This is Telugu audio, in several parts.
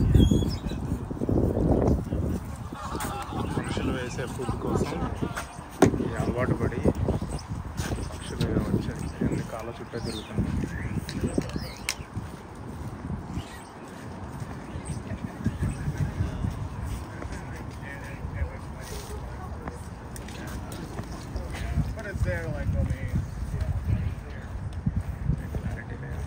పక్షులు వేసే ఫుడ్ కోసం ఈ అలవాటు పడి పక్షులు వచ్చాయి అన్ని కాళ్ళ చుట్టే తిరుగుతున్నాయి But it's there, like, I mean, clarity లేదు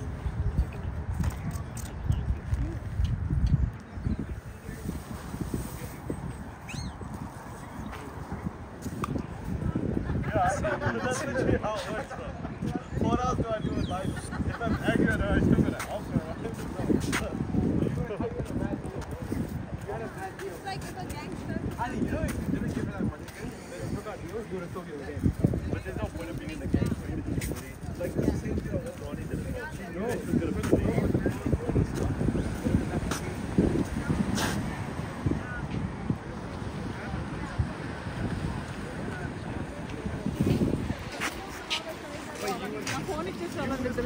yeah, that's literally how it works, though. What else do I do with life? If I'm accurate, or I'm still gonna help her, right? It's like if a gangster. Ali, you know, if you didn't give her that money, then I forgot, you know, you would have told me the game. But there's no point of being in the game for you to give money. Like, the same thing that Ronnie did as well. She knew that she was gonna put the నా ఫోన్ ఇచ్చేసి వాళ్ళ దగ్గర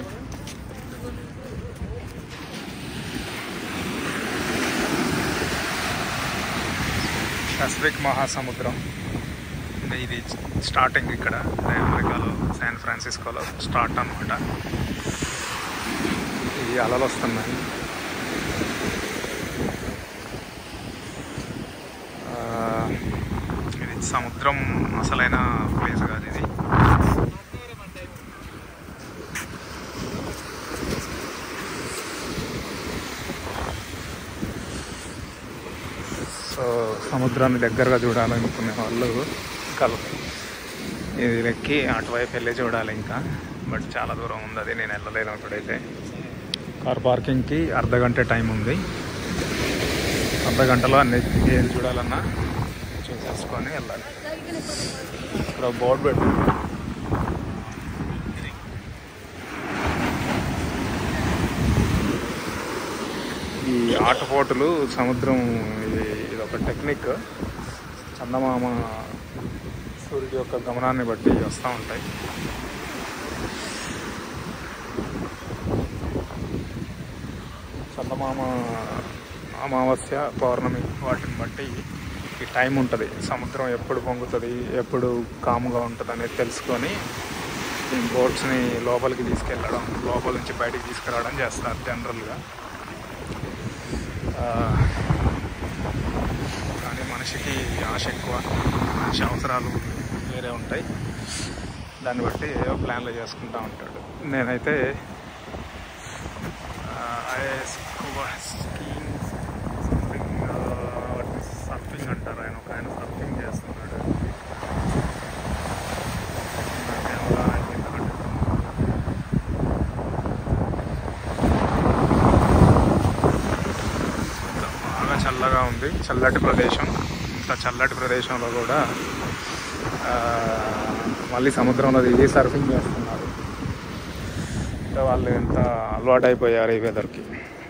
పసిఫిక్ మహాసముద్రం ఇది స్టార్టింగ్ ఇక్కడ అమెరికాలో శాన్ ఫ్రాన్సిస్కోలో స్టార్ట్ అన్నమాట ఈ అలలు వస్తున్నాయి ఆ, ఇది సముద్రం అసలైన ప్లేస్ కాదు ఇది సో సముద్రాన్ని దగ్గరగా చూడాలనుకునే వాళ్ళు కల ఇది ఎక్కి అటువైపు వెళ్ళి చూడాలి ఇంకా బట్ చాలా దూరం ఉంది అది నేను వెళ్ళలేను ఇప్పుడైతే కార్ పార్కింగ్కి అర్ధ గంట టైం ఉంది అర్ధ గంటలో అన్ని ఏది చూడాలన్నా చూసేసుకొని వెళ్ళాలి ఇక్కడ బోర్డు పెట్టు ఈ ఆటపోటులు సముద్రం ఇది ఇది ఒక టెక్నిక్ చందమామ సూర్యుడి యొక్క గమనాన్ని బట్టి వస్తూ ఉంటాయి చందమామ అమావాస్య పౌర్ణమి వాటిని బట్టి ఈ టైం ఉంటుంది సముద్రం ఎప్పుడు పొంగుతుంది ఎప్పుడు కాముగా ఉంటుంది అనేది తెలుసుకొని ఈ బోట్స్ని లోపలికి తీసుకెళ్ళడం లోపల నుంచి బయటికి తీసుకురావడం చేస్తారు జనరల్గా ఆ, కానీ మనిషికి ఆశ ఎక్కువ మనిషి అవసరాలు వేరే ఉంటాయి దాన్ని బట్టి ఏవో ప్లాన్లు చేసుకుంటా ఉంటాడు నేనైతే సర్ఫింగ్ అంటారు ఆయన ఒక ఆయన సర్ఫింగ్ చేస్తున్నాడు నా కెమెరా కింద పెట్టుకున్నాను. బాగా చల్లగా ఉంది చల్లటి ప్రదేశం ఇంత చల్లటి ప్రదేశంలో కూడా ఆ, మళ్ళీ సముద్రంలో దిగి సర్ఫింగ్ చేస్తున్నారు అంటే వాళ్ళు ఎంత అలవాటు అయిపోయారు ఈ వెదర్కి